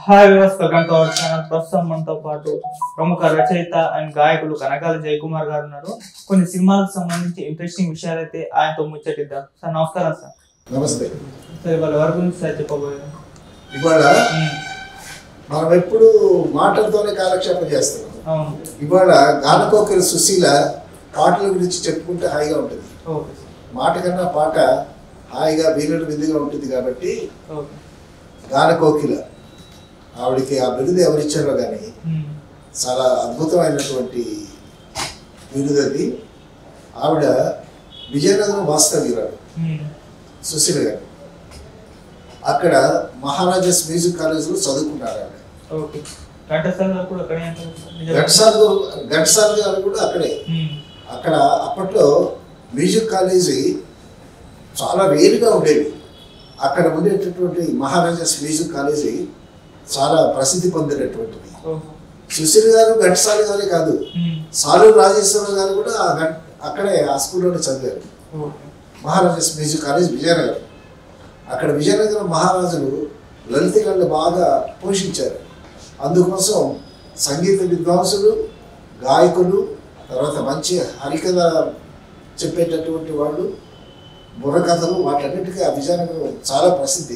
Hi viewers welcome to our channel ప్రస్తుతం మనతో పాటు ప్రముఖ రచయిత అండ్ గాయకులు కనకాల జయకుమార్ గారు ఉన్నారు కొన్ని సినిమాలకు సంబంధించి ఇంట్రెస్టింగ్ విషయాలు అయితే ఆయనతో ముచ్చటిద్దాం సార్ నమస్కారం సార్ నమస్తే సార్ ఇవాళ ఎవరి గురించి సార్ చెప్పబోయారు ఇవాళ మనం ఎప్పుడు మాటలతోనే కాలక్షేపం చేస్తున్నాం అవును ఇవాళ గానకోకిల సుశీల పాటల గురించి చెప్పుకుంటే హాయిగా ఉంటుంది ఓకే సార్ మాట కన్నా పాట హాయిగా వీలుడు విందుగా ఉంటుంది కాబట్టి ఓకే గానకోకిల ఆవిడకి ఆ బిరుదు ఎవరిచ్చారో కానీ ఉమ్. చాలా అద్భుతమైనటువంటి బిరుదు అది ఆవిడ విజయనగరం వాస్తవ్యురాలు ఉమ్. సుశీల గారు అక్కడ మహారాజాస్ మ్యూజిక్ కాలేజీలో చదువుకున్నారు ఆవిడ ఓకే ఘంటసాల గారు కూడా అక్కడే అంటారు సార్ నిజమే. ఘట్సాల్ గారు- ఘట్సాల్ గారు కూడా అక్కడే ఉమ్. అక్కడ అప్పట్లో మ్యూజిక్ కాలేజీ చాలా రేరుగా ఉండేవి అక్కడ ఉండేటటువంటి మహారాజాస్ మ్యూజిక్ కాలేజీ చాలా ప్రసిద్ధి పొందినటువంటిది ఓకే. సుశీల్ గారు ఘంటసాల గారే కాదు ఉమ్. సాలు రాజేశ్వరరావు గారు కూడా ఆ ఘట్- అక్కడే ఆ స్కూల్లోనే చదివారు okay. Maharajas music college Vizianagaram అక్కడ విజయనగరం మహారాజులు లలిత కళలు బాగా పోషించారు అందుకోసం సంగీత విద్వాంసులు గాయకులు తర్వాత మంచి హరికథ చెప్పేటటువంటి వాళ్ళు బుర్రకథలు వాటన్నిటికీ ఆ విజయనగరం చాలా ప్రసిద్ధి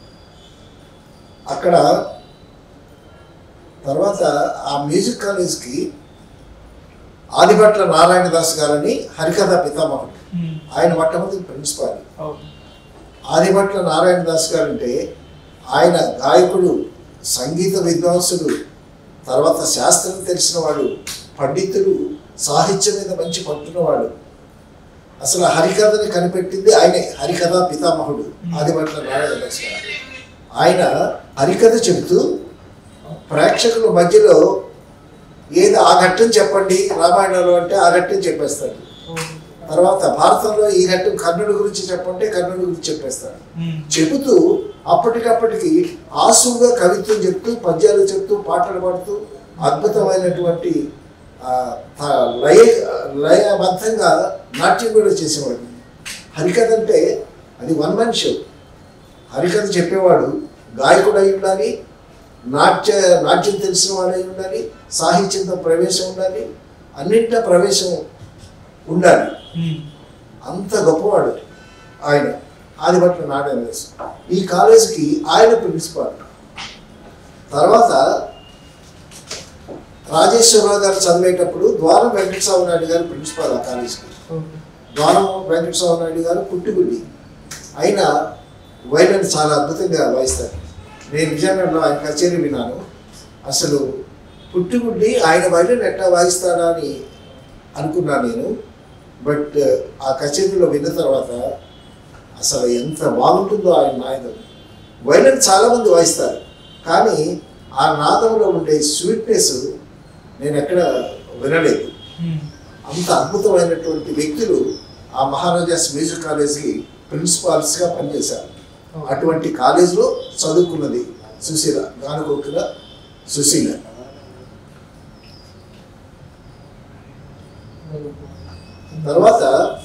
అక్కడ తర్వాత ఆ మ్యూజిక్ కాలేజ్కి ఆదిభట్ల నారాయణ దాస్ గారని హరికథ పితామహుడు ఉమ్. ఆయన మొట్టమొదటి ప్రిన్సిపాల్ ఓకే. ఆదిభట్ల నారాయణ దాస్ గారు అంటే ఆయన గాయకుడు సంగీత విద్వాంసుడు తర్వాత శాస్త్రం తెలిసిన వాడు పండితుడు సాహిత్యం మీద మంచి పట్టున్నవాడు అసలు హరికథని కనిపెట్టింది ఆయనే హరికథ పితామహుడు ఆదిభట్ల నారాయణ దాస్ గారు ఆయన హరికథ చెబుతూ ప్రేక్షకుల మధ్యలో ఏది ఆ ఘట్టం చెప్పండి రామాయణంలో అంటే ఆ ఘట్టం చెప్పేస్తాడు ఓకే. తర్వాత భారతంలో ఈ ఘట్టం కర్ణుడి గురించి చెప్పంటే కర్ణుడి గురించి చెప్పేస్తాడు ఉమ్. చెబుతూ అప్పటికప్పటికి ఆసువుగా కవిత్వం చెప్తూ పద్యాలు చెప్తూ పాటలు పాడుతూ అద్భుతమైనటువంటి ఆ, ఆ, లయ లయబద్ధంగా నాట్యం కూడా చేసేవాడు హరికథ అంటే అది వన్ మ్యాన్ షో హరికథ చెప్పేవాడు గాయకుడు అయి ఉండాలి నాట్య నాట్యం తెలిసిన వాడు అయి ఉండాలి సాహిత్యంతో ప్రవేశం ఉండాలి అన్నింటిలో ప్రవేశం ఉండాలి ఉమ్. అంత గొప్పవాడు ఆయన ఆదిపట్ల నారాయణ దాస్ ఈ కాలేజీకి ఆయన ప్రిన్సిపాల్ తర్వాత రాజేశ్వరరావు గారు చదివేటప్పుడు ద్వారం వెంకటస్వామి నాయుడు గారు ప్రిన్సిపాల్ ఆ కాలేజీకి ఓకే. ద్వారం వెంకటస్వామి నాయుడు గారు పుట్టుగుడ్డి ఆయన వైలన్ చాలా అద్భుతంగా వాయిస్తారు నేను విజయనగరంలో ఆయన కచేరీ విన్నాను అసలు పుట్టుగుడ్డి ఆయన వైలన్ ఎట్లా వాయిస్తాడా అని అనుకున్నాను నేను బట్ ఆ కచేరీలో విన్న తర్వాత అసలు ఎంత బాగుంటుందో ఆయన నాయనం వైలన్ చాలామంది వాయిస్తారు కానీ ఆ నాదంలో ఉండే స్వీట్నెస్ నేను ఎక్కడ వినలేదు ఉమ్. అంత అద్భుతమైనటువంటి వ్యక్తులు ఆ మహారాజాస్ మ్యూజిక్ కాలేజీకి ప్రిన్సిపాల్స్గా పనిచేశారు అటువంటి కాలేజీలో చదువుకున్నది సుశీల గానకోకిల సుశీల తర్వాత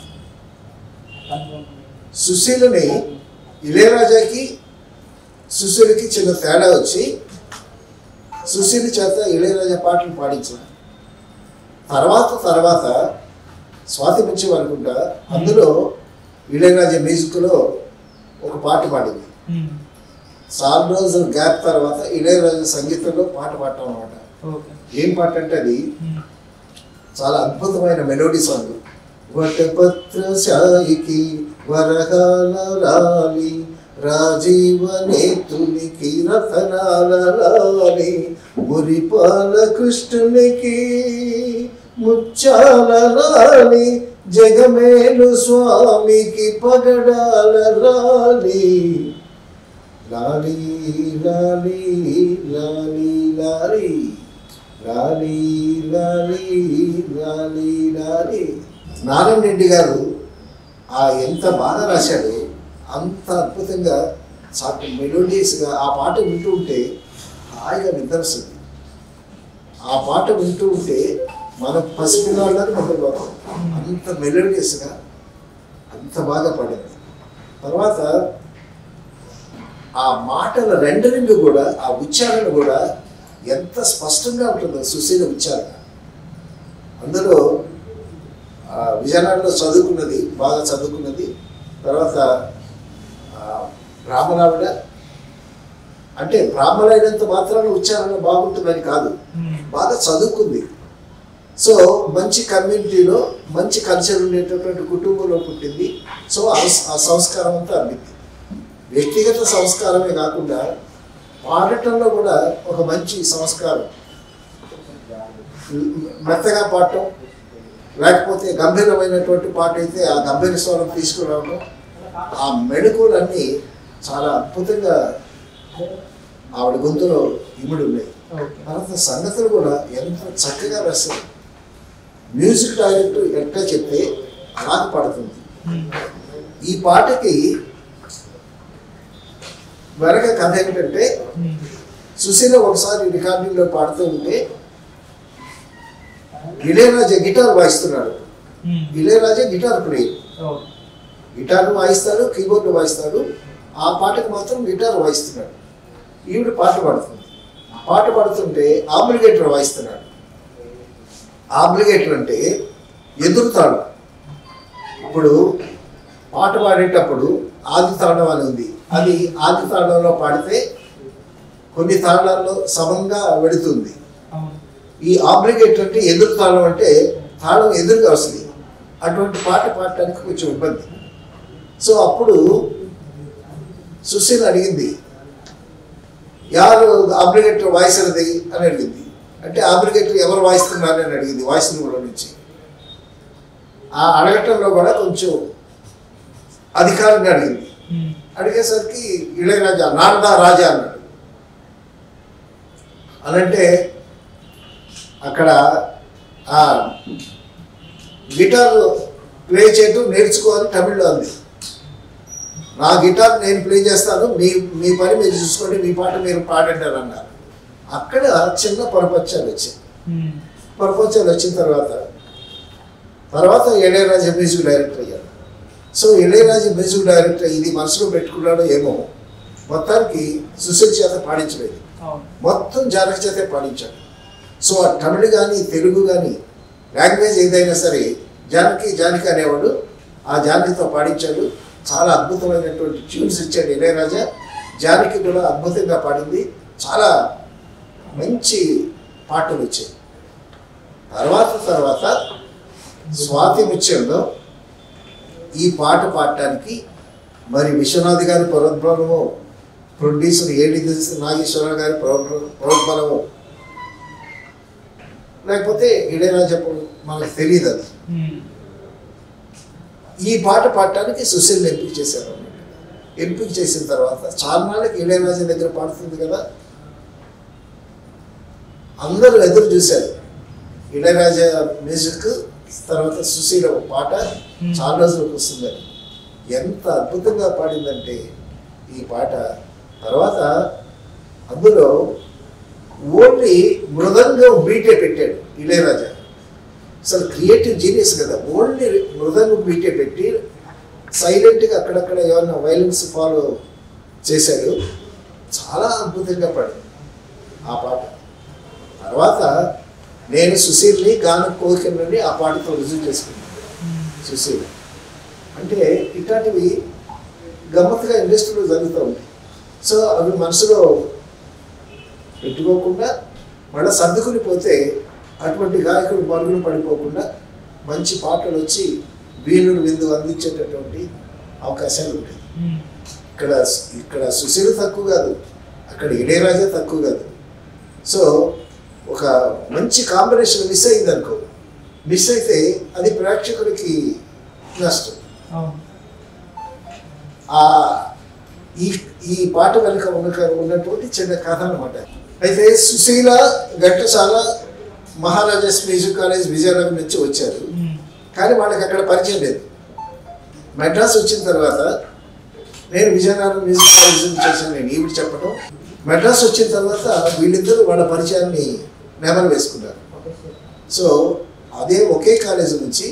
సుశీలని ఇళయరాజాకి సుశీలకి చిన్న తేడా వచ్చి సుశీల చేత ఇళయరాజా పాటలు పాడించిన తర్వాత తర్వాత స్వాతి పంచం అనుకుంటా అందులో ఇళయరాజా మ్యూజిక్లో ఒక పాట పాడింది ఉమ్. చాలా రోజుల గ్యాప్ తర్వాత ఇళయరాజా సంగీతంలో పాట పాడటం అనమాట ఓకే. ఏం పాట అంటే అది ఉమ్. చాలా అద్భుతమైన మెలోడీ సాంగ్ వటపత్ర సాయికి వరహాల రాలి రాజీవ నేతునికి రతనాల రాలి మురిపాల కృష్ణునికి ముచ్చాల రాలి జగమేలు స్వామికి పగడాల రాలి లాలి లాలి లాలి లాలి లాలి లాలి లాలి లాలి నారాయణ రెడ్డి గారు ఆ ఎంత బాగా రాశాడు అంత అద్భుతంగా చాలా మెలోడియస్గా ఆ పాట వింటూ ఉంటే హాయిగా నిద్ర వస్తుంది ఆ పాట వింటూ ఉంటే మన పసిపిల్లలని మొదలుపోతాం అంత మెలోడియస్గా అంత బాగా పాడింది తర్వాత ఆ మాటల రెండరింగ్ కూడా ఆ ఉచ్చారణ కూడా ఎంత స్పష్టంగా ఉంటుందో సుశీల ఉచ్చారణ అందులో ఆ, విజయనగరంలో చదువుకున్నది బాగా చదువుకున్నది తర్వాత ఆ, బ్రాహ్మణావిడ అంటే బ్రాహ్మణులైనంత మాత్రాన ఉచ్చారణ బాగుంటుందని కాదు ఉమ్, బాగా చదువుకుంది సో మంచి కమ్యూనిటీలో మంచి కల్చర్ ఉండేటటువంటి కుటుంబంలో పుట్టింది సో ఆ- ఆ సంస్కారం అంతా అబ్బింది వ్యక్తిగత సంస్కారమే కాకుండా పాడటంలో కూడా ఒక మంచి సంస్కారం మెత్తగా పాడటం లేకపోతే గంభీరమైనటువంటి పాట అయితే ఆ గంభీర స్వరం తీసుకురావడం ఆ మెళకువలన్నీ చాలా అద్భుతంగా ఆవిడ గొంతులో ఇమిడి ఉన్నాయి ఓకే తర్వాత సంగతులు కూడా ఎంత చక్కగా రాస్తారు మ్యూజిక్ డైరెక్టర్ ఎట్లా చెప్తే అలాగ పడుతుంది ఉమ్, ఈ పాటకి వెనక కథ ఏమిటంటే ఉమ్, సుశీల ఒకసారి రికార్డింగ్లో పాడుతూ ఉంటే ఇళయరాజా గిటార్ వాయిస్తున్నాడు um, Ilaiyaraaja guitar player okay guitar వాయిస్తాడు కీబోర్డ్ వాయిస్తాడు ఆ పాటకు మాత్రం గిటార్ వాయిస్తున్నాడు ఈవిడ పాట పాడుతుంది పాట పాడుతుంటే ఆబ్లిగేటర్ వాయిస్తున్నాడు ఆబ్లిగేటర్ అంటే ఎదురుతాడు ఇప్పుడు పాట పాడేటప్పుడు ఆది తాళం అని ఉంది అది ఆది తాళంలో పాడితే కొన్ని తాళాల్లో సమంగా వెళుతుంది అవును ఈ ఆబ్లిగేటర్ అంటే ఎదురు తాళం అంటే తాళం ఎదురుగా వస్తుంది అటువంటి పాట పాడటానికి కొంచెం ఇబ్బంది సో అప్పుడు సుశీల్ అడిగింది యారు ఆబ్లిగేటర్ వాయిస్తున్నది అని అడిగింది అంటే ఆబ్లిగేటర్ ఎవరు వాయిస్తున్నారు అని అడిగింది వాయిస్ రూమ్లో నుంచి ఆ అడగటంలో కూడా కొంచెం అధికారంగా అడిగింది ఉమ్, అడిగేసరికి ఇళయరాజా నారదా రాజా అన్నాడు అనంటే అక్కడ ఆ గిటార్ ప్లే చేయటం నేర్చుకోవాలి తమిళ్లో అంది నా గిటార్ నేను ప్లే చేస్తాను మీ మీ పని మీరు చూసుకోండి మీ పాట మీరు పాడండి అని అన్నారు అక్కడ చిన్న పొరపచ్చాలు వచ్చాయి ఉమ్, ప్రపంచాలు వచ్చిన తర్వాత తర్వాత ఇళయరాజా మ్యూజిక్ డైరెక్టర్ అయ్యాడు సో ఇళయరాజా మ్యూజిక్ డైరెక్టర్ ఇది మనసులో పెట్టుకున్నాడో ఏమో మొత్తానికి సుశీల్ చేత పాడించలేదు అవును మొత్తం జానకి చేతే పాడించాడు సో ఆ తమిళ కానీ తెలుగు కానీ లాంగ్వేజ్ ఏదైనా సరే జానకి జానకి అనేవాడు ఆ జానకితో పాడించాడు చాలా అద్భుతమైనటువంటి ట్యూన్స్ ఇచ్చాడు ఇళయరాజా జానకి కూడా అద్భుతంగా పాడింది చాలా మంచి పాటలు వచ్చాయి తర్వాత తర్వాత స్వాతి ముత్యంలో ఈ పాట పాడటానికి మరి విశ్వనాథ్ గారి ప్రోద్బలము ప్రొడ్యూసర్ ఏడి నాగేశ్వరరావు గారి ప్రో- ప్రోద్బలము లేకపోతే ఇళయరాజా పో- మనకు తెలియదు అది ఉమ్, ఈ పాట పాడటానికి సుశీల్ ఎంపిక చేశారు అన్నమాట. ఎంపిక చేసిన తర్వాత చార్నాళ్ళకి ఇళయరాజా దగ్గర పాడుతుంది కదా అందరూ ఎదురు చూశారు ఇళయరాజా మ్యూజిక్ తర్వాత సుశీల ఒక పాట చాలా రోజులకు వస్తుందని ఎంత అద్భుతంగా పాడిందంటే ఈ పాట తర్వాత అందులో ఓన్లీ మృదంగం బీటే పెట్టాడు ఇళయరాజా అసలు క్రియేటివ్ జీనియస్ కదా ఓన్లీ మృదంగం బీటే పెట్టి సైలెంట్గా అక్కడక్కడ ఏమన్నా వైలెన్స్ ఫాలో చేశాడు చాలా అద్భుతంగా పాడింది ఆ పాట తర్వాత నేను సుశీల్ని గాన కోరికలని ఆ పాటతో రుజువు చేసుకున్నాను ఉమ్, సుశీల్ అంటే ఇట్లాంటివి గమ్మత్తుగా ఇండస్ట్రీలో జరుగుతూ ఉంటాయి సో అవి మనసులో పెట్టుకోకుండా మళ్ళీ సర్దుకుని పోతే అటువంటి గాయకుడు మరుగున పడిపోకుండా మంచి పాటలు వచ్చి వీణులు విందు అందించేటటువంటి అవకాశాలు ఉంటాయి ఉమ్, ఇక్కడ ఇక్కడ సుశీల్ తక్కువ కాదు అక్కడ ఇళయరాజా తక్కువ కాదు సో ఒక మంచి కాంబినేషన్ మిస్ అయింది అనుకో మిస్ అయితే అది ప్రేక్షకులకి నష్టం అవును ఆ ఈ ఈ పాట వెనుక ఉన్న ఉన్నటువంటి చిన్న కథ అనమాట అయితే సుశీల ఘంటసాల మహారాజాస్ మ్యూజిక్ కాలేజ్ విజయనగరం నుంచి వచ్చారు ఉమ్, కానీ వాళ్ళకి అక్కడ పరిచయం లేదు మెడ్రాస్ వచ్చిన తర్వాత నేను విజయనగరం మ్యూజిక్ కాలేజ్ నుంచి వచ్చాను నేను ఈవిడ చెప్పడం మెడ్రాస్ వచ్చిన తర్వాత వీళ్ళిద్దరూ వాళ్ళ పరిచయాన్ని నెమరు వేసుకున్నారు ఓకే సార్ సో అదే ఒకే కాలేజీ నుంచి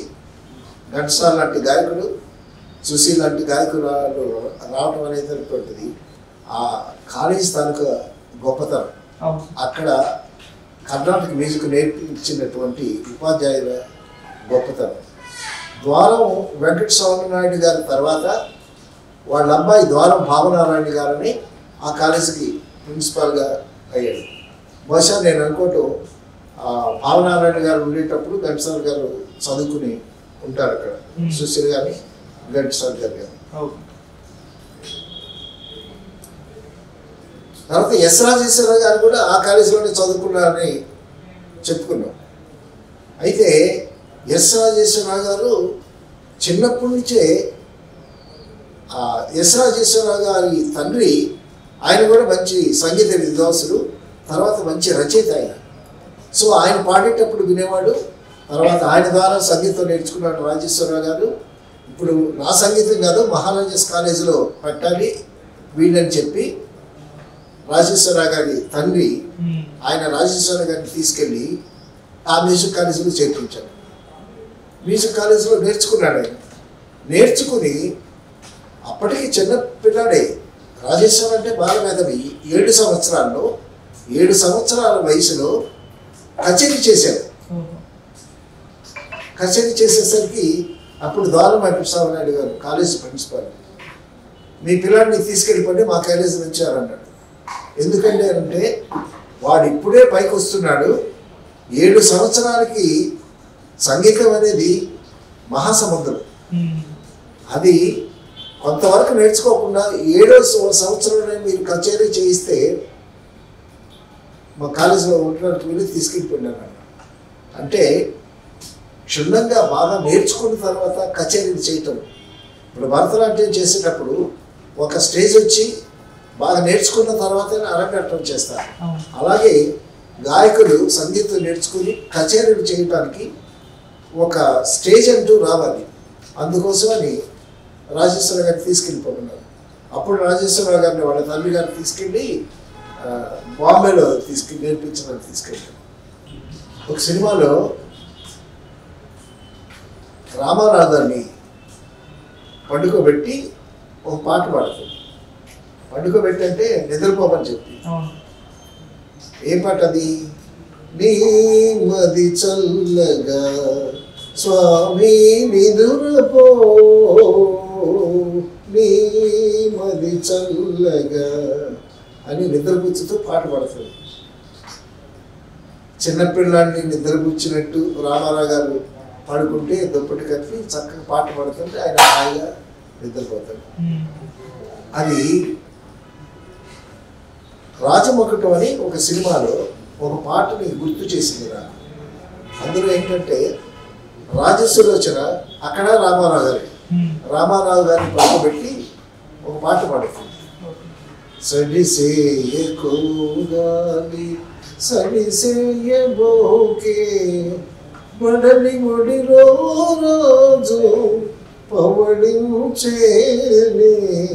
ఘంటసాల లాంటి గాయకుడు సుశీల్ లాంటి గాయకులు రావడం అనేటటువంటిది ఆ కాలేజ్ తాలూకా గొప్పతనం అవును అక్కడ కర్ణాటక మ్యూజిక్ నేర్పించినటువంటి ఉపాధ్యాయుల గొప్పతనం ద్వారం వెంకట స్వామినాయుడు గారి తర్వాత వాళ్ళ అబ్బాయి ద్వారం భావనారాయణ గారని ఆ కాలేజీకి ప్రిన్సిపాల్గా అయ్యాడు బహుశా నేను అనుకోవటం ఆ భావనారాయణ గారు ఉండేటప్పుడు ఘంటసాల గారు చదువుకుని ఉంటారు అక్కడ Hmm. సుశీల్ గారిని ఘంటసాల గారు గారు ఓకే తర్వాత ఎస్ రాజేశ్వరరావు గారు కూడా ఆ కాలేజీలోనే చదువుకున్నారని చెప్పుకున్నాం అయితే ఎస్ రాజేశ్వరరావు గారు చిన్నప్పటి నుంచే ఆ ఎస్ రాజేశ్వరరావు గారి తండ్రి ఆయన కూడా మంచి సంగీత విద్వాంసుడు తర్వాత మంచి రచయిత ఆయన సో ఆయన పాడేటప్పుడు వినేవాడు తర్వాత ఆయన ద్వారా సంగీతం నేర్చుకున్నాడు రాజేశ్వరరావు గారు ఇప్పుడు నా సంగీతం కాదు మహారాజాస్ కాలేజీలో పెట్టాలి వీళ్ళని చెప్పి రాజేశ్వరరావు గారి తండ్రి ఉమ్. ఆయన రాజేశ్వర గారిని తీసుకెళ్ళి ఆ మ్యూజిక్ కాలేజీలో చేర్పించాడు మ్యూజిక్ కాలేజీలో నేర్చుకున్నాడు ఆయన నేర్చుకుని అప్పటికి చిన్న పిల్లాడే రాజేశ్వర అంటే బాలమేధవి ఏడు సంవత్సరాల్లో ఏడు సంవత్సరాల వయసులో కచేరీ చేశాడు ఓహో. కచేరీ చేసేసరికి అప్పుడు ద్వారం వెంకటస్వామి నాయుడు గారు కాలేజ్ ప్రిన్సిపాల్ మీ పిల్లాడిని తీసుకెళ్ళిపోండి మా కాలేజీ నుంచి అని అన్నాడు ఎందుకంటే అంటే వాడు ఇప్పుడే పైకి వస్తున్నాడు ఏడు సంవత్సరాలకి సంగీతం అనేది మహాసముద్రం ఉమ్. అది కొంతవరకు నేర్చుకోకుండా ఏడో సం- సంవత్సరంలో మీరు కచేరీ చేయిస్తే మా కాలేజీలో ఉండడానికి వెళ్ళి తీసుకెళ్ళిపోయినాను అంటే క్షుణ్ణంగా బాగా నేర్చుకున్న తర్వాత కచేరీలు చేయటం ఇప్పుడు భరతనాట్యం చేసేటప్పుడు ఒక స్టేజ్ వచ్చి బాగా నేర్చుకున్న తర్వాతనే అరంగేట్రం చేస్తారు అవును అలాగే గాయకులు సంగీతం నేర్చుకుని కచేరీలు చేయడానికి ఒక స్టేజ్ అంటూ రావాలి అందుకోసమని రాజేశ్వర గారిని తీసుకెళ్ళిపోతున్నారు అప్పుడు రాజేశ్వరరావు గారిని వాళ్ళ తల్లి గారిని తీసుకెళ్ళి ఆ, బాంబేలో తీసుకెళ్ళి నేర్పించడానికి తీసుకెళ్ళారు ఒక సినిమాలో రామారావు గారిని పండుకోబెట్టి ఒక పాట పాడుతుంది పండుకోబెట్టి అంటే నిద్రపోమని చెప్పి అవును ఏ పాట అది నీ మది చల్లగా స్వామి నిదురపో నీ మది చల్లగా అని నిద్రపుచ్చుతూ పాట పాడుతుంది చిన్నపిల్లాడిని నిద్రపుచ్చినట్టు రామారావు గారు పాడుకుంటే దుప్పటి కప్పి చక్కగా పాట పాడుతుంటే ఆయన హాయిగా నిద్రపోతాడు ఉమ్. అది రాజమొకటం అని ఒక సినిమాలో ఒక పాటని గుర్తు చేసింది నాకు అందులో ఏంటంటే రాజసులోచన అక్కడ రామారావు గారి ఉమ్. రామారావు గారిని పక్కబెట్టి ఒక పాట పాడుతుంది ఓకే. సడిసేయ కోగాలి సడిసేయ బోకే మడలి ముడిలో రోజు పవడించేనే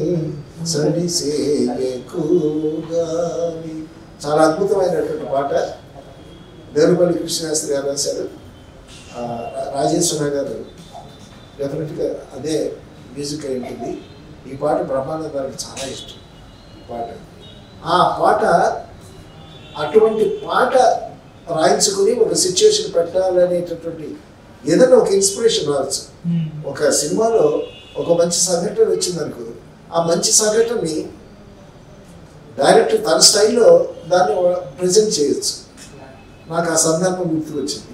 సడిసేయ కోగాలి చాలా అద్భుతమైనటువంటి పాట దేవులపల్లి కృష్ణశాస్త్రి గారు రాశారు ఆ, రా- రాజేశ్వర గారు డెఫినెట్గా అదే మ్యూజిక్ అయి ఉంటుంది ఈ పాట బ్రహ్మానంద గారికి చాలా ఇష్టం ఈ పాట ఆ పాట అటువంటి పాట రాయించుకుని ఒక సిచ్యువేషన్ పెట్టాలనేటటువంటి ఏదైనా ఒక ఇన్స్పిరేషన్ రావచ్చు ఉమ్. ఒక సినిమాలో ఒక మంచి సంఘటన వచ్చిందనుకో ఆ మంచి సంఘటనని డైరెక్టర్ తన స్టైల్లో దాన్ని ప్రజెంట్ చేయొచ్చు నాకు ఆ సందర్భం గుర్తుకొచ్చింది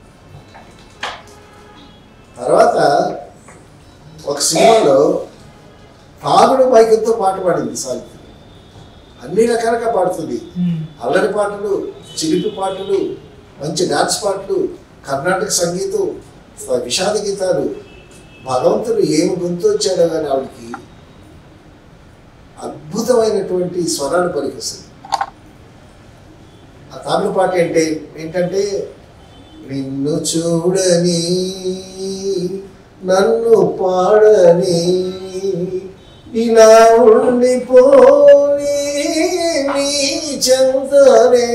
తర్వాత ఒక సినిమాలో తాగుడు మైకంతో పాట పాడింది సావిత్రి అన్ని రకాలుగా పాడుతుంది ఉమ్. అల్లరి పాటలు చిలిపి పాటలు మంచి డాన్స్ పాటలు కర్ణాటక సంగీతం స- విషాద గీతాలు భగవంతుడు ఏమి గొంతు వచ్చాడో కానీ ఆవిడకి అద్భుతమైనటువంటి స్వరాలు పలికిస్తుంది ఆ తమిళ పాట ఏంటి ఏంటంటే నిన్ను చూడని నన్ను పాడని ఇలా ఉండిపోని నీ చెంతనే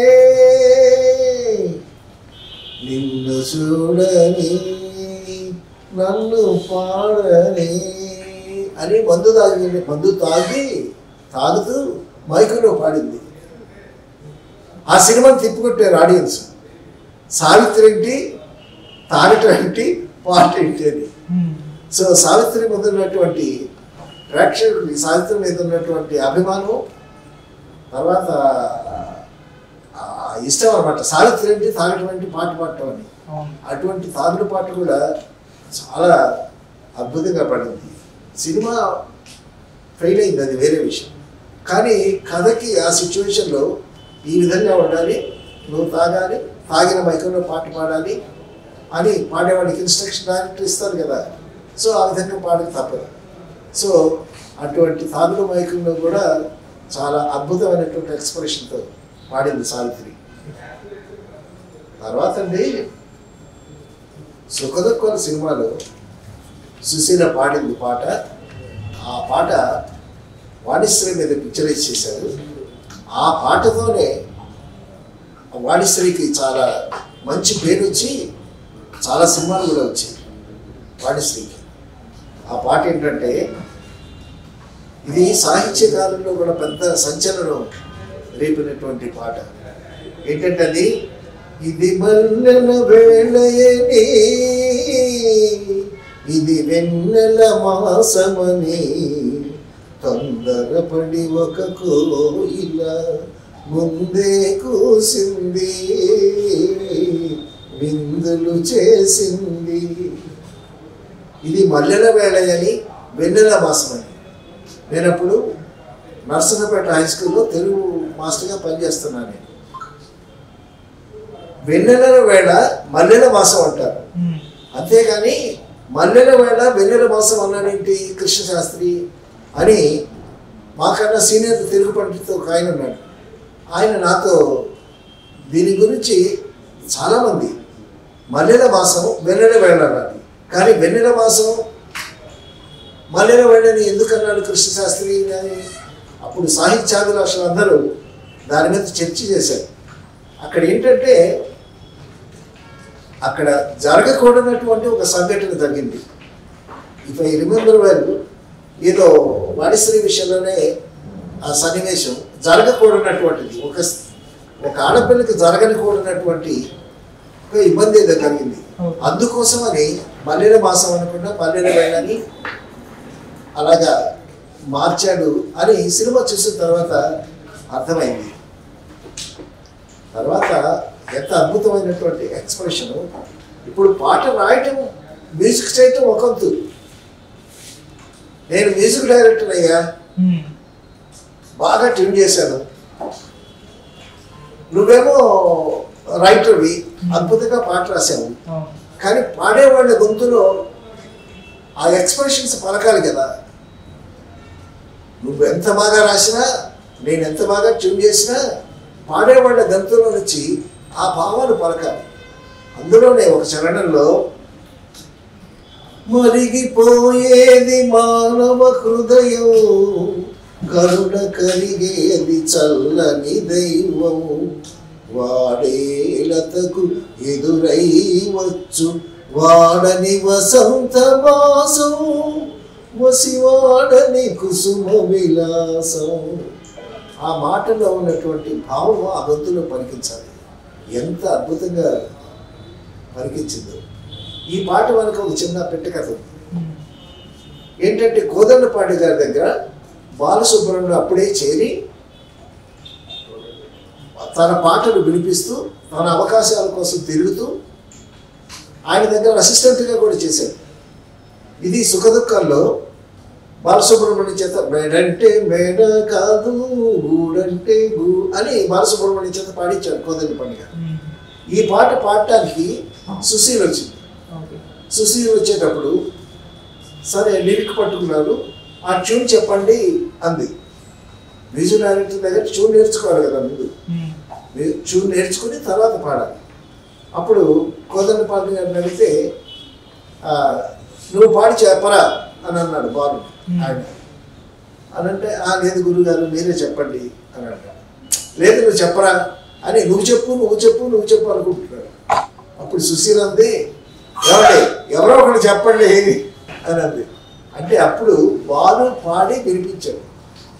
నిన్ను చూడని నన్ను పాడని అని మందు తాగి మందు తాగి తాగుతూ మైకులో పాడింది ఆ సినిమాని తిప్పికొట్టారు ఆడియన్స్ సావిత్రి ఏంటి తాగటం ఏంటి పాట ఏంటి అని ఉమ్. సో సావిత్రి మీద ఉన్నటువంటి ప్రేక్షకుడికి సావిత్రి మీద ఉన్నటువంటి అభిమానం తర్వాత ఆ ఇష్టం అనమాట సావిత్రి ఏంటి తాగటం ఏంటి పాట పాడటం అని అవును అటువంటి తాగుడు పాట కూడా చాలా అద్భుతంగా పడింది సినిమా ఫెయిల్ అయింది అది వేరే విషయం కానీ కథకి ఆ సిచ్యువేషన్లో ఈ విధంగా ఉండాలి నువ్వు తాగాలి తాగిన మైకంలో పాట పాడాలి అని పాడేవాడికి ఇన్స్ట్రక్షన్ డైరెక్టర్ ఇస్తారు కదా సో ఆ విధంగా పాడక తప్పదు సో అటువంటి తాగుడు మైకంలో కూడా చాలా అద్భుతమైనటువంటి ఎక్స్ప్రెషన్తో పాడింది సావిత్రి తర్వాత అండి సుఖదుఖాల సినిమాలో సుశీల పాడింది పాట ఆ పాట వాణిశ్రీ మీద పిక్చరైజ్ చేశారు ఆ పాటతోనే వాణిశ్రీకి చాలా మంచి పేరు వచ్చి చాలా సినిమాలు కూడా వచ్చాయి వాణిశ్రీకి ఆ పాట ఏంటంటే ఇది సాహిత్యకాలంలో కూడా పెద్ద సంచలనం రేపినటువంటి పాట ఏంటంటే అది ఇది మల్లెల వేళయని ఇది వెన్నెల మాసమని తొందరపడి ఒక కోయిల ముందే కూసింది విందులు చేసింది ఇది మల్లెల వేళయని వెన్నెల మాసమని నేను అప్పుడు నర్సనపేట హై స్కూల్లో తెలుగు మాస్టర్గా పనిచేస్తున్నాను నేను వెన్నెల వేళ మల్లెల మాసం అంటారు ఉమ్. అంతేగాని మల్లెల వేళ వెన్నెల మాసం అన్నాడేంటి కృష్ణశాస్త్రి అని మాకన్నా సీనియర్ తెలుగు పండితుడు ఒక ఆయన ఉన్నాడు ఆయన నాతో దీని గురించి చాలామంది మల్లెల మాసం వెన్నెల వేళ అన్నాడు కానీ వెన్నెల మాసం మల్లెల వేళని ఎందుకు అన్నాడు కృష్ణశాస్త్రి అని అప్పుడు సాహిత్యాభిలాషులు అందరూ దాని మీద చర్చ చేశారు అక్కడ ఏంటంటే అక్కడ జరగకూడనటువంటి ఒక సంఘటన జరిగింది ఇఫ్ ఐ రిమెంబర్ వెల్ ఏదో వాణిశ్రీ విషయంలోనే ఆ సన్నివేశం జరగకూడనటువంటిది ఒక ఒక ఆడపిల్లకి జరగనికూడనటువంటి ఒక ఇబ్బంది ఏదో కలిగింది అందుకోసమని మల్లెల మాసం అనుకున్న మల్లెల వేళని అలాగా మార్చాడు అని సినిమా చూసిన తర్వాత అర్థమైంది తర్వాత ఎంత అద్భుతమైనటువంటి ఎక్స్ప్రెషన్ ఇప్పుడు పాట రాయటం మ్యూజిక్ చేయటం ఒక వంతు నేను మ్యూజిక్ డైరెక్టర్ అయ్యా ఉమ్. బాగా ట్యూన్ చేశాను నువ్వేమో రైటర్వి అద్భుతంగా పాట రాసావు అవును కానీ పాడేవాళ్ళ గొంతులో ఆ ఎక్స్ప్రెషన్స్ పలకాలి కదా నువ్వు ఎంత బాగా రాసినా నేను ఎంత బాగా ట్యూన్ చేసినా పాడేవాళ్ళ గొంతులో నుంచి ఆ భావాలు పలకాలి అందులోనే ఒక చరణంలో మరిగిపోయేది మానవ హృదయం కరుణ కలిగేది చల్లని దైవం వాడేలతకు ఎదురై వచ్చు వాడని వసంత మాసం వసివాడని కుసుమ విలాసం ఆ మాటలో ఉన్నటువంటి భావం ఆ గొంతులో పలికించాలి ఎంత అద్భుతంగా పలికించిందో ఈ పాట మనకు ఒక చిన్న పెట్టకథ ఉంది ఉమ్. ఏంటంటే కోదండపాటి గారి దగ్గర బాలసుబ్రహ్మణ్యం అప్పుడే చేరి తన పాటలు వినిపిస్తూ తన అవకాశాల కోసం తిరుగుతూ ఆయన దగ్గర అసిస్టెంట్గా కూడా చేశాడు ఇది సుఖదుఖాల్లో బాలసుబ్రహ్మణ్యం చేత మేడంటే మేడ కాదు గూడంటే గూ అని బాలసుబ్రహ్మణ్యం చేత పాడించాడు కోదండపాటి గారు ఉమ్. ఈ పాట పాడటానికి సుశీల్ వచ్చింది ఓకే సుశీల్ వచ్చేటప్పుడు సరే లిరిక్ పట్టుకున్నారు ఆ ట్యూన్ చెప్పండి అంది మ్యూజిక్ డైరెక్టర్ దగ్గర ట్యూన్ నేర్చుకోవాలి కదా ముందు ఉమ్. మ్యూ- ట్యూన్ నేర్చుకుని తర్వాత పాడాలి అప్పుడు కోదండ పాటి గారిని అడిగితే ఆ, నువ్వు పాడి చెప్పరా అని అన్నాడు బాలు ఆయన అని అంటే "ఆ, లేదు గురుగారు మీరే చెప్పండి అని అంటాడు లేదు నువ్వు చెప్పరా అని నువ్వు చెప్పు నువ్వు చెప్పు నువ్వు చెప్పు అనుకుంటున్నాడు అప్పుడు సుశీల అంది ఎవరి ఎవరో ఒకటి చెప్పండి అని అంది అంటే అప్పుడు బాలు పాడి వినిపించాడు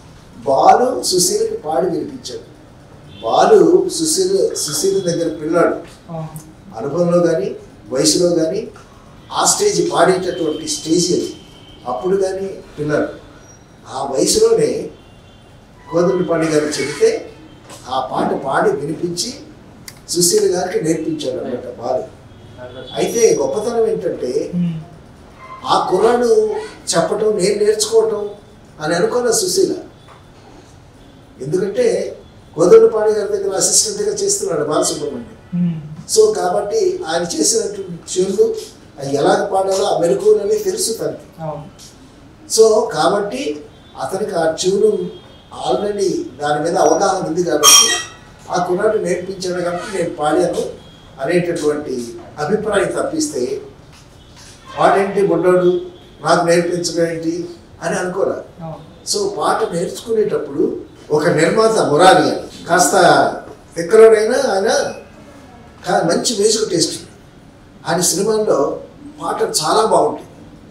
బాలు సుశీలకి పాడి వినిపించాడు బాలు సుశీల సుశీల దగ్గర పిల్లాడు అవును. అనుభవంలో కానీ వయసులో కానీ ఆ స్టేజ్ పాడేటటువంటి స్టేజ్ అది అప్పుడు కానీ పిల్లలు ఆ వయసులోనే కోదండపాణి గారు చెబితే ఆ పాట పాడి వినిపించి సుశీల గారికి నేర్పించాడు అనమాట బాలు అయితే గొప్పతనం ఏంటంటే ఉమ్. ఆ కుర్రాడు చెప్పటం నేను నేర్చుకోవటం అని అనుకున్న సుశీల ఎందుకంటే కోదండపాణి గారి దగ్గర అసిస్టెంట్గా చేస్తున్నాడు బాలసుబ్రహ్మణ్యం ఉమ్. సో కాబట్టి ఆయన చేసినటువంటి ట్యూన్లు అవి ఎలాగ పాడాలో ఆ మెలకువలని తెలుసు తనకి అవును సో కాబట్టి అతనికి ఆ ట్యూను ఆల్రెడీ దాని మీద అవగాహన ఉంది కాబట్టి ఆ కుర్రాడు నేర్పించాడు కాబట్టి నేను పాడాను అనేటటువంటి అభిప్రాయం తప్పిస్తే వాడేంటి బుడ్డోడు నాకు నేర్పించడం ఏంటి అని అనుకోరా అవును సో పాట నేర్చుకునేటప్పుడు ఒక నిర్మాత మురారి అని కాస్త ఎక్కడైనా ఆయన కా- మంచి మ్యూజిక్ టేస్ట్ ఉంది. ఆయన సినిమాల్లో పాట చాలా బాగుంటుంది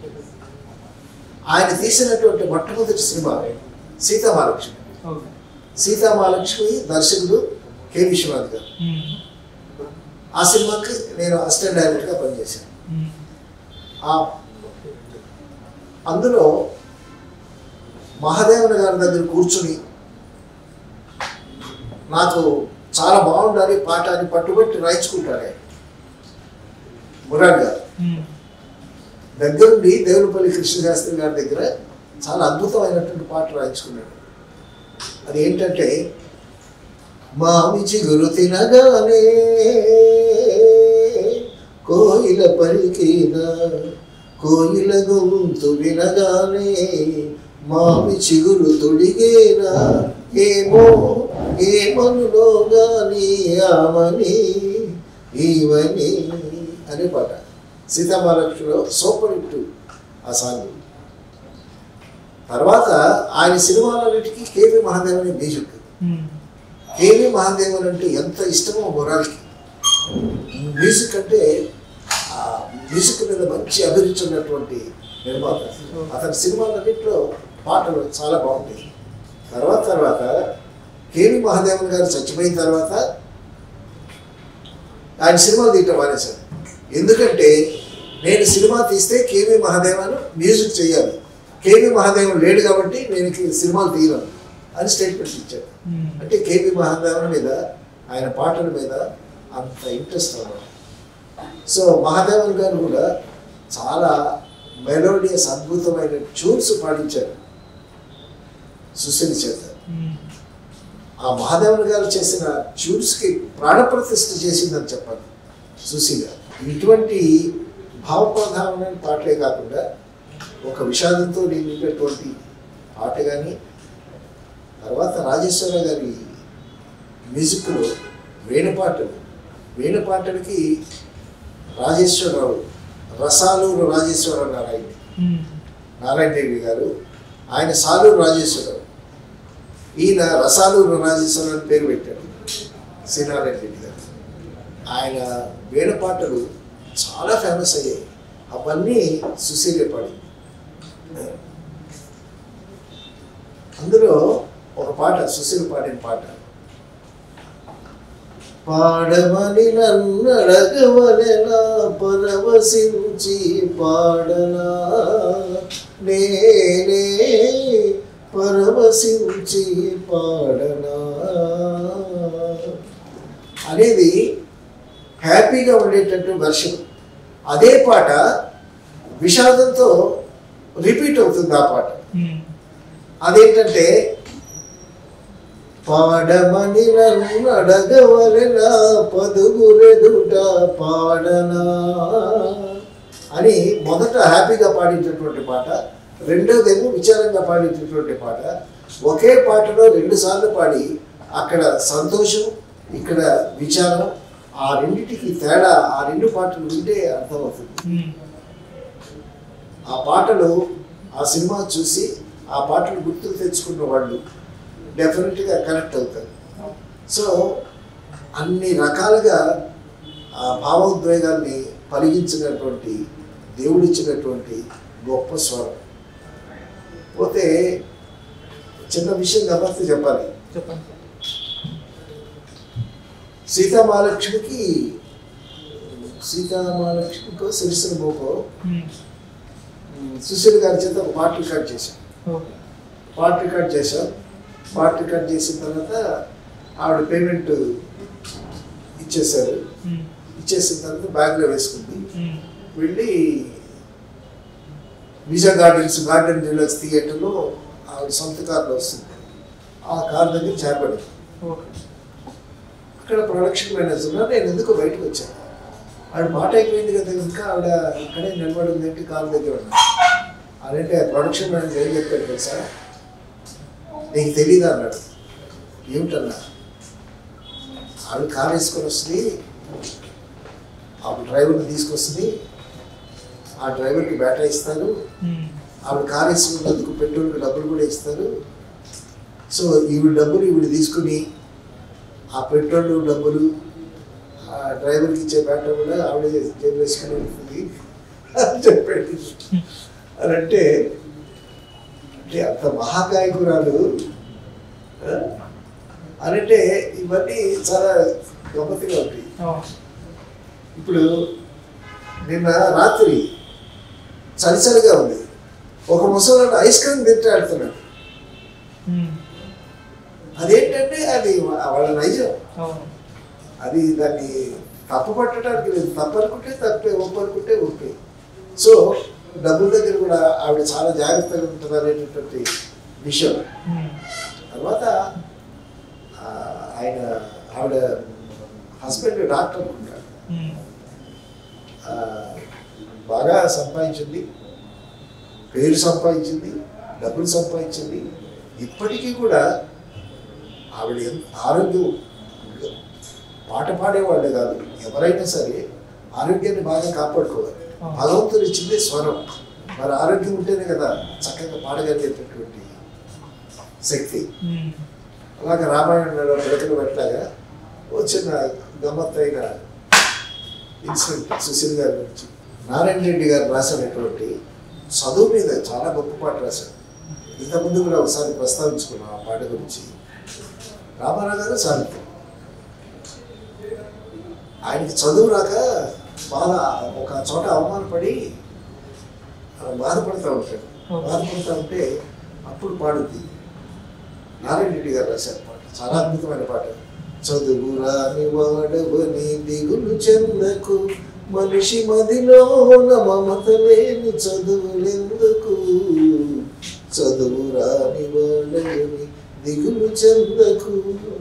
ఆయన తీసినటువంటి మొట్టమొదటి సినిమా సీతామహాలక్ష్మి ఓకే సీతామహాలక్ష్మి దర్శకుడు కె విశ్వనాథ్ గారు ఉమ్. ఆ సినిమాకి నేను అసిస్టెంట్ డైరెక్టర్గా పనిచేశాను ఉమ్. ఆ అందులో మహాదేవన్ గారి దగ్గర కూర్చుని నాకు చాలా బాగుండాలి పాట అని పట్టుబట్టి రాయించుకుంటాడు ఆయన మురారి గారు ఉమ్. దగ్గరుండి దేవులపల్లి కృష్ణశాస్త్రి గారి దగ్గర చాలా అద్భుతమైనటువంటి పాట రాయించుకున్నాడు అది ఏంటంటే మామి చిగురు తినగానే కోయిల పలికిన కోయిల గొంతు వినగానే మామి చిగురు తొడిగేనా ఏమో ఏమనులో గాని ఆమని ఈవని అనే పాట సీతామహాలక్ష్మిలో సూపర్ హిట్ ఆ సాంగ్ తర్వాత ఆయన సినిమాలన్నిటికీ కేవి మహాదేవన్ మ్యూజిక్ ఉమ్. కేవి మహాదేవన్ అంటే ఎంత ఇష్టమో మొరాల్కి మ్యూజిక్ అంటే ఆ మ్యూజిక్ మీద మంచి అభిరుచి ఉన్నటువంటి నిర్మాత అతని సినిమాలన్నింటిలో పాటలు చాలా బాగుంటాయి తర్వాత తర్వాత కేవి మహాదేవన్ గారు చచ్చిపోయిన తర్వాత ఆయన సినిమాలు తీయటం మానేశాడు ఎందుకంటే నేను సినిమా తీస్తే కేవి మహాదేవన్ మ్యూజిక్ చేయాలి కేవి మహాదేవన్ లేడు కాబట్టి నేను ఈ సినిమాలు తీయను అని స్టేట్మెంట్ ఇచ్చాడు ఉమ్. అంటే కేవి మహాదేవన్ మీద ఆయన పాటల మీద అంత ఇంట్రెస్ట్ అన్నమాట సో మహాదేవన్ గారు కూడా చాలా మెలోడియస్ అద్భుతమైన ట్యూన్స్ పాడించారు సుశీల్ చేత ఉమ్. ఆ మహాదేవన్ గారు చేసిన ట్యూన్స్కి ప్రాణప్రతిష్ఠ చేసిందని చెప్పాలి సుశీల ఇటువంటి భావప్రధానమైన పాటలే కాకుండా ఒక విషాదంతో నిండినటువంటి పాట కానీ తర్వాత రాజేశ్వర గారి మ్యూజిక్లో వేణుపాటలు వేణుపాటలకి రాజేశ్వరరావు రసాలూరు రాజేశ్వరరావు నారాయణ ఉమ్. నారాయణ రెడ్డి గారు ఆయన సాలూరు రాజేశ్వరరావు ఈయన రసాలూరు రాజేశ్వరరావు అని పేరు పెట్టాడు శ్రీనారాయణ రెడ్డి గారు ఆయన వేణుపాటలు చాలా ఫేమస్ అయ్యాయి అవన్నీ సుశీలే పాడింది అందులో ఒక పాట సుశీల్ పాడిన పాట పాడమని నన్నడగవలెనా పరవశించి పాడనా నేనే పరవశించి పాడనా అనేది హ్యాపీగా ఉండేటట్టు వర్షం అదే పాట విషాదంతో రిపీట్ అవుతుంది ఆ పాట ఉమ్. అదేంటంటే పాడమని నన్ను అడగవలెన పదుగురెదుట పాడనా అని మొదట హ్యాపీగా పాడేటటువంటి పాట రెండోదేమో విచారంగా పాడేటటువంటి పాట ఒకే పాటలో రెండు సార్లు పాడి అక్కడ సంతోషం ఇక్కడ విచారం ఆ రెండిటికి తేడా ఆ రెండు పాటలు వింటే అర్థమవుతుంది ఉమ్. ఆ పాటలు ఆ సినిమా చూసి ఆ పాటలు గుర్తుకు తెచ్చుకున్న వాళ్ళు డెఫినెట్గా కనెక్ట్ అవుతారు సో అన్ని రకాలుగా ఆ భావోద్వేగాన్ని పలిగించినటువంటి దేవుడిచ్చినటువంటి గొప్ప స్వరం పోతే చిన్న విషయం గమనిస్తే చెప్పాలి చెప్పండి సార్ సీతామహాలక్ష్మికి సీతామహాలక్ష్మికో సిరిసిన బోకో ఉమ్. సుశీల్ గారి చేత ఒక పాట రికార్డ్ చేశాం ఓకే పాట రికార్డ్ చేశాం పాట రికార్డ్ చేసిన తర్వాత ఆవిడ పేమెంట్ ఇచ్చేశారు ఉమ్. ఇచ్చేసిన తర్వాత బ్యాగ్లో వేసుకుంది ఉమ్. వెళ్ళి విజయ గార్డెన్స్ గార్డెన్ జ్యువెలర్స్ థియేటర్లో ఆవిడ సొంత కార్లో వస్తుంది ఆ కార్ దగ్గర చేరబడింది ఓకే అక్కడ ప్రొడక్షన్ మేనేజర్ ఉన్నారు నేను ఎందుకు బయటకు వచ్చాను ఆవిడ మాట అయిపోయింది కదా ఇంకా ఆవిడ ఇక్కడే నిలబడి ఉంది ఏంటి కాలు దగ్గర ఉన్నా అదంటే ప్రొడక్షన్ మేనేజర్ ఏం చెప్పాడు తెలుసా నీకు తెలీదా అన్నాడు ఏమిటన్నా ఆవిడ కార్ వేసుకొని వస్తుంది ఆవిడ డ్రైవర్ని తీసుకొస్తుంది ఆ డ్రైవర్కి బ్యాటరీ ఇస్తారు ఉమ్. ఆవిడ కార్ వేసుకున్నందుకు పెట్రోల్కి డబ్బులు కూడా ఇస్తారు సో ఈవిడ డబ్బులు ఈవిడ తీసుకుని ఆ పెట్రోల్ డబ్బులు ఆ డ్రైవర్కి ఇచ్చే బ్యాటరీ కూడా ఆవిడ జేబు వేసుకుని ఉంటుంది అని చెప్పాడు అని అంటే అంటే అంత మహాకాయకురాలు ఆ? అని అంటే ఇవన్నీ చాలా గమ్మత్తుగా ఉంటాయి అవును. ఇప్పుడు నిన్న రాత్రి చలి చలిగా ఉంది ఒక ముసలాడు ఐస్ క్రీమ్ తింటే ఆడుతున్నాడు ఉమ్. అదేంటంటే అది వా- వాళ్ళ నైజం అవును అది దాన్ని తప్పు పట్టడానికి లేదు తప్పు అనుకుంటే తప్పే ఒప్పు అనుకుంటే ఒప్పే సో డబ్బుల దగ్గర కూడా ఆవిడ చాలా జాగ్రత్తగా ఉంటుంది అనేటటువంటి విషయం ఉమ్. తర్వాత ఆ, ఆయన ఆవిడ హస్బెండ్ డాక్టర్ అనుకుంటాడు ఉమ్. ఆ, బాగా సంపాదించింది పేరు సంపాదించింది డబ్బులు సంపాదించింది ఇప్పటికీ కూడా ఆవిడ ఎంత ఆరోగ్యం పాట పాడేవాళ్ళే కాదు ఎవరైనా సరే ఆరోగ్యాన్ని బాగా కాపాడుకోవాలి భగవంతుడు ఇచ్చింది స్వరం మరి ఆరోగ్యం ఉంటేనే కదా చక్కగా పాడగలిగేటటువంటి శక్తి ఉమ్. అలాగే రామాయణంలో పిడకలు పెట్టలాగా ఓ చిన్న గమ్మత్తైన ఇన్సిడెంట్ సుశీల్ గారి గురించి నారాయణ రెడ్డి గారు రాసినటువంటి చదువు మీద చాలా గొప్ప పాట రాశారు ఇంతకుముందు కూడా ఒకసారి ప్రస్తావించుకున్నాం ఆ పాట గురించి రామారావు గారు సాహిత్యం ఆయనకి చదువు రాక బాగా ఒక చోట అవమానపడి ఆ, బాధపడుతూ ఉంటాడు బాధపడుతూ ఉంటే అప్పుడు పాడుద్ది నారాయణ రెడ్డి గారు రాశారు పాట చాలా అద్భుతమైన పాట చదువు రాని వాడవని దిగులు చెందకు మనిషి మదిలో మమత లేని చదువులెందుకు చదువు రాని వాడవని దిగులు చెందకు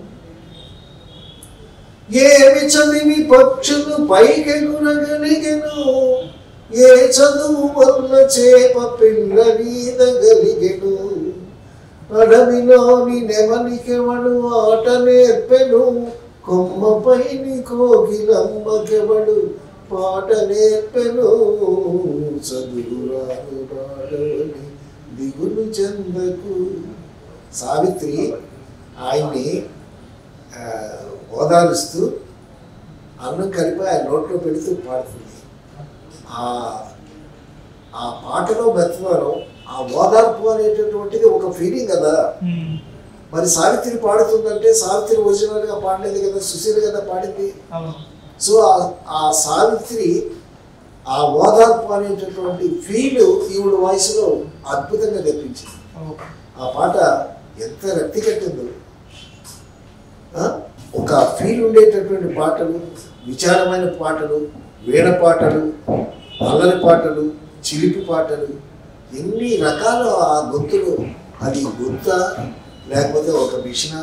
ఏమి చదివి పక్షులు పైకెగురగలిగెను ఏ చదువు వల్ల చేప పిల్ల వీదగలిగెను అడవిలోని నెమలికెవడు ఆట నేర్పెను కొమ్మపైని కోకిలమ్మకెవడు పాట నేర్పెను చదువురాను వాడవని దిగులు చెందకు సావిత్రి ఆయన్ని ఆ, ఓదారుస్తూ అన్నం కలిపి ఆయన నోట్లో పెడుతూ పాడుతుంది ఆ ఆ పాటలో మెత్తదనం ఆ ఓదార్పు అనేటటువంటిది ఒక ఫీలింగ్ కదా ఉమ్. మరి సావిత్రి పాడుతుందంటే సావిత్రి ఒరిజినల్ గా పాడలేదు కదా సుశీల్ కదా పాడింది అవును సో ఆ- ఆ సావిత్రి ఆ ఓదార్పు అనేటటువంటి ఫీల్ ఈవిడ వాయిస్లో అద్భుతంగా తెప్పించింది ఓకే ఆ పాట ఎంత రక్తి కట్టిందో ఆ? ఒక ఫీల్ ఉండేటటువంటి పాటలు విచారమైన పాటలు వీణ పాటలు అల్లరి పాటలు చిలిపి పాటలు ఎన్ని రకాల ఆ గొంతులు అది గొంత లేకపోతే ఒక మిషన్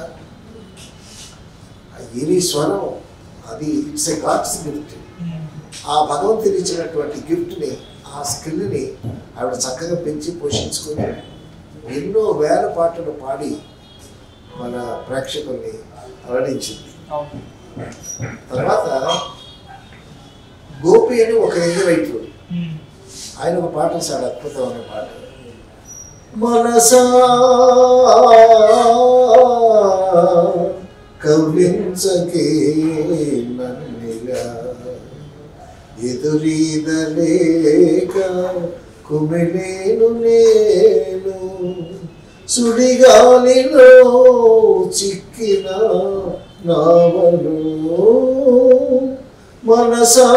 ఏమి స్వరం అది it's a god's gift um. ఆ భగవంతుని ఇచ్చినటువంటి గిఫ్ట్ని ఆ స్కిల్ని ఆవిడ చక్కగా పెంచి పోషించుకొని ఎన్నో వేల పాటలు పాడి మన ప్రేక్షకుల్ని అలడించింది అవును తర్వాత గోపి అని ఒక హిందీ రైతుడు ఉమ్. ఆయన ఒక పాట రాశాడు అద్భుతమైన పాట మనసా కవ్వించకే నన్నిలా ఎదురీదలేక కుమిలేను నేను సుడిగాలిలో చిక్కిన నావలు మనసా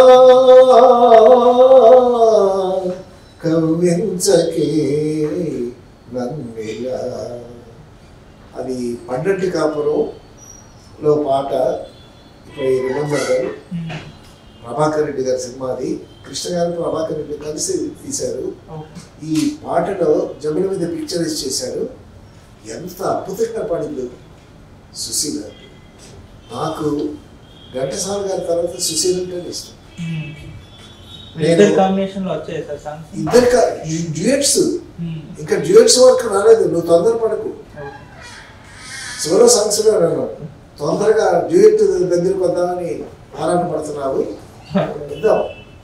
కవ్వించకే నన్నిలా అది పండంటి కాపురంలో పాట ఇప్పుడు రిమెంబర్ గారు ఉమ్. ప్రభాకర్ రెడ్డి గారి సినిమా అది కృష్ణ గారు ప్రభాకర్ రెడ్డి కలిసి తీశారు ఓకే. ఈ పాటలో జమున మీద పిక్చరైజ్ చేశారు ఎంత అద్భుతంగా పాడిందో సుశీల నాకు ఘంటసాల గారి తర్వాత సుశీల అంటే ఇష్టం ఉమ్. నేను- ఇద్దరు కాంబినేషన్ లో వచ్చాయి సార్ సాంగ్స్ ఇద్దరు డ్యూయట్స్ ఉమ్. ఇంకా డ్యూయట్స్ వరకు రాలేదు నువ్వు తొందరపడకు ఓకే. సోలో సాంగ్స్ నేను తొందరగా డ్యూయట్ దగ్గరికి వద్దామని ఆరాట పడుతున్నావు ఇద్దాం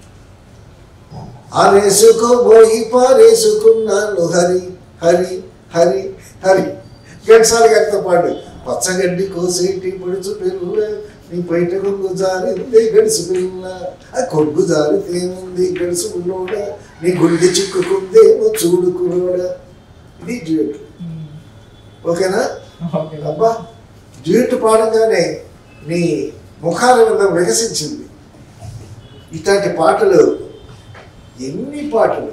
ఆరేసుకోబోయి పారేసుకున్నాను హరి హరి హరి హరి గంటసాల గారితో పాటు పచ్చగడ్డి కోసేటి పొడుచు పిల్ల నీ బయట కొంగు జారింది గడుసు పిల్ల ఆ కొడుకు జారితేముంది గడుసు ఉన్నోడ నీ గుండె చిక్కుకుందేమో చూడుకున్నోడ ఇది డ్యూయట్ ఉమ్. ఓకేనా ఓకే. అబ్బా డ్యూయట్ పాడంగానే నీ ముఖాల మీద వికసించింది ఇట్లాంటి పాటలు ఎన్ని పాటలు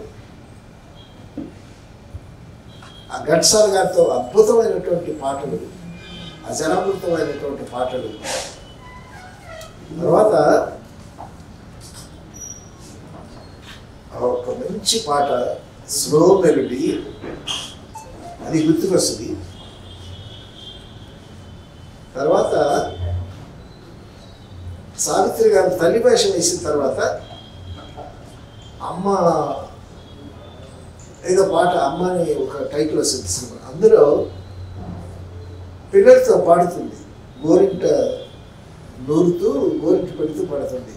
ఆ ఘట్సాల గారితో అద్భుతమైనటువంటి పాటలు అజరామృతమైనటువంటి పాటలు తర్వాత ఒక మంచి పాట స్లో మెలడీ అది గుర్తుకొస్తుంది తర్వాత సావిత్రి గారు తల్లి వేషం వేసిన తర్వాత అమ్మ ఏదో పాట అమ్మ అని ఒక టైటిల్ వస్తుంది సినిమా అందులో పిల్లలతో పాడుతుంది గోరింట నూరుతూ గోరింట పెడుతూ పాడుతుంది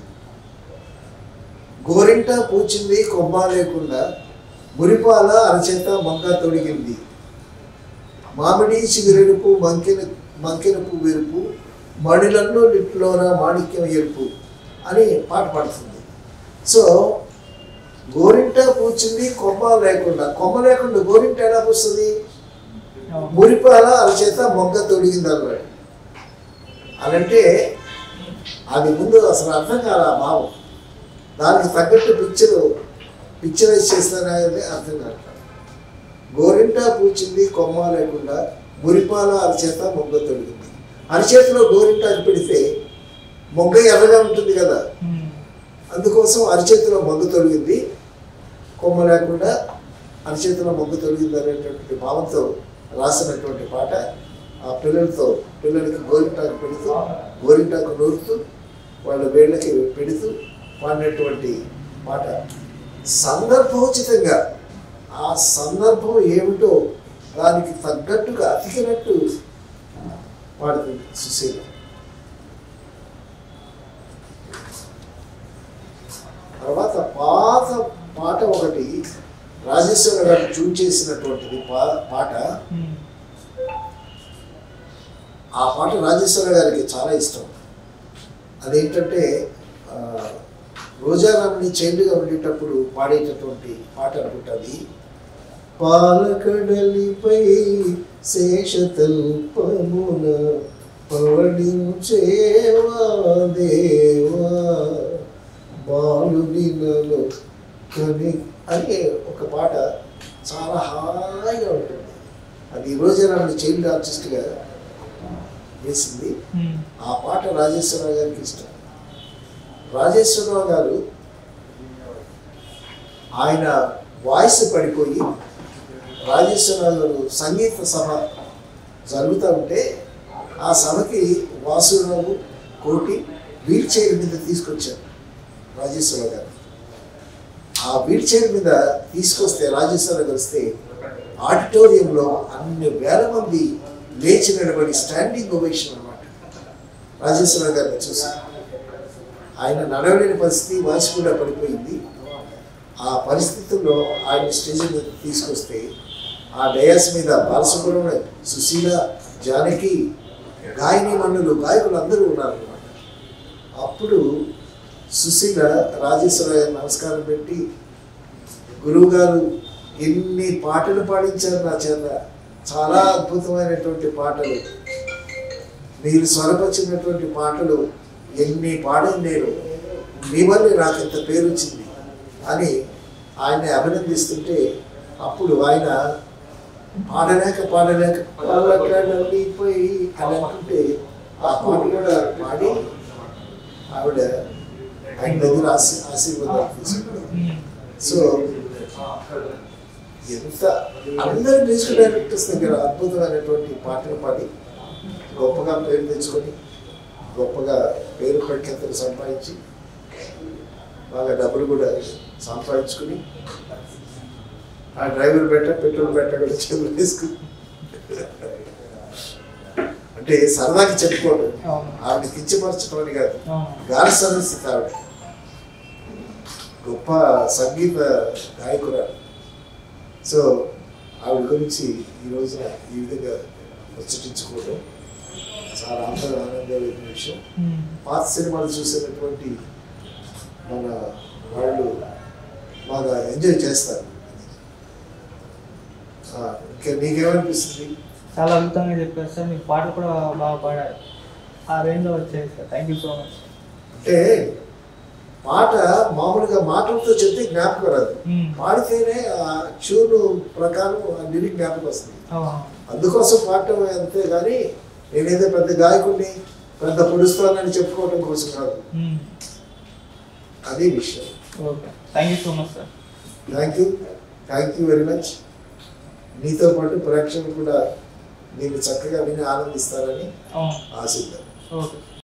గోరింట పూచింది కొమ్మ లేకుండా మురిపాల అరచేత మంగ తొడిగింది మామిడి చిగురెడుపు మంకెన మంకెన పువ్వెరుపు మణిలన్ను లిట్లోన మాణిక్యం ఎరుపు అని పాట పాడుతుంది సో గోరింట పూచింది కొమ్మ లేకుండా కొమ్మ లేకుండా గోరింట ఎలా పూస్తుంది అవును. మురిపాల అరచేత మొగ్గ తొడిగింది అన్నాడు అనంటే అది ముందు అసలు అర్థం కాదు ఆ భావం దానికి తగ్గట్టు పిక్చర్ పిక్చరైజ్ చేస్తానని అర్థం కాదు గోరింట పూచింది కొమ్మ లేకుండా మురిపాల అరచేత మొగ్గ తొడిగింది అరచేతిలో గోరింట అది పెడితే మొగ్గ ఎర్రగా ఉంటుంది కదా ఉమ్. అందుకోసం అరచేతిలో మొగ్గు తొలగింది కొమ్మ లేకుండా అరచేతిలో మొగ్గు తొలగింది అనేటటువంటి భావంతో రాసినటువంటి పాట ఆ పిల్లలతో పిల్లలకి గోరింటాకు పెడుతూ గోరింటాకు నూరుతూ వాళ్ళ వేళ్ళకి పెడుతూ పాడినటువంటి పాట సందర్భోచితంగా ఆ సందర్భం ఏమిటో దానికి తగ్గట్టుగా అతికినట్టు పాడుతుంది సుశీల తర్వాత పాత పాట ఒకటి రాజేశ్వర గారు చూన్ చేసినటువంటిది పా పాట ఉమ్. ఆ పాట రాజేశ్వర గారికి చాలా ఇష్టం అదేంటంటే ఆ, రోజారాముని చైల్డ్గా ఉండేటప్పుడు పాడేటటువంటి పాట అనుకుంటుంది పాలకడలిపై శేషతల్పమున పవళించేవా దేవా బాలుని నన్ను కని అని ఒక పాట చాలా హాయిగా ఉంటుంది అది రోజారాముని చైల్డ్ ఆర్టిస్ట్గా వేసింది ఉమ్. ఆ పాట రాజేశ్వరరావు గారికి ఇష్టం రాజేశ్వరరావు గారు ఆయన వాయిస్ పడిపోయి రాజేశ్వరరావు గారు సంగీత సభ జరుగుతూ ఉంటే ఆ సభకి వాసురావు కోటి వీల్ చైర్ మీద తీసుకొచ్చారు రాజేశ్వరరావు గారు ఆ వీల్ చైర్ మీద తీసుకొస్తే రాజేశ్వరరావు గారు వస్తే ఆడిటోరియంలో అన్ని వేల మంది లేచి నిలబడి స్టాండింగ్ ఓవేషన్ అన్నమాట రాజేశ్వరరావు గారిని చూసి ఆయన నడవలేని పరిస్థితి వాయిస్ కూడా పడిపోయింది ఆ పరిస్థితుల్లో ఆయన స్టేజ్ మీద తీసుకొస్తే ఆ డయాస్ మీద బాలసుబ్రహ్మణ్యం సుశీల జానకి గాయని మన్నులు గాయకులు అందరూ ఉన్నారన్నమాట అప్పుడు సుశీల రాజేశ్వర గారు నమస్కారం పెట్టి గురువు గారు ఎన్ని పాటలు పాడించారు నా చేత చాలా అద్భుతమైనటువంటి పాటలు మీరు స్వరపరిచినటువంటి పాటలు ఎన్ని పాడని నేను మీ వల్లే నాకు ఇంత పేరు వచ్చింది అని ఆయన్ని అభినందిస్తుంటే అప్పుడు ఆయన పాడలేక పాడలేక పాడలేకపోయి అని అంటుంటే ఆ పాట కూడా పాడి ఆవిడ ఆయన దగ్గర ఆశీ ఆశీర్వాదాలు తీసుకున్నారు ఉమ్. సో ఎంత అందరు మ్యూజిక్ డైరెక్టర్స్ దగ్గర అద్భుతమైనటువంటి పాటలు పాడి గొప్పగా పేరు తెచ్చుకొని గొప్పగా పేరు ప్రఖ్యాతలు సంపాదించి బాగా డబ్బులు కూడా సంపాదించుకుని ఆ డ్రైవర్ పెట్ట పెట్రోల్ పెట్ట కూడా చెవులు వేసుకుని అంటే సరదాకి చెప్పుకోవడం అవును ఆవిడ కించపరచడం అని కాదు అవును గాలి సమస్య ఆవిడ గొప్ప సంగీత గాయకురాలు సో ఆవిడ గురించి ఈ రోజున ఈ విధంగా ముచ్చటించుకోవడం చాలా అంతగా ఆనందమైన విషయం ఉమ్. పాత సినిమాలు చూసినటువంటి మన వాళ్ళు బాగా ఎంజాయ్ చేస్తారు ఆ, ఇంకా నీకేమనిపిస్తుంది చాలా అద్భుతంగా చెప్పారు సార్ మీ పాటలు కూడా బాగా పాడారు ఆ రేంజ్లో వచ్చాయి sir thank you so much అంటే పాట మామూలుగా మాటలతో చెప్తే జ్ఞాపకం రాదు ఉమ్. పాడితేనే ఆ ట్యూన్ ప్రకారం ఆ లిరిక్ జ్ఞాపకం వస్తుంది అవును అందుకోసం పాడటం అంతే కానీ నేనేదో పెద్ద గాయకుడిని పెద్ద పొడుస్తానని చెప్పుకోవడం కోసం కాదు ఉమ్. అది విషయం okay thank you so much sir thank you thank you very much నీతో పాటు ప్రేక్షకులు కూడా నేను చక్కగా విని ఆనందిస్తారని అవును ఆశిద్దాం ఓకే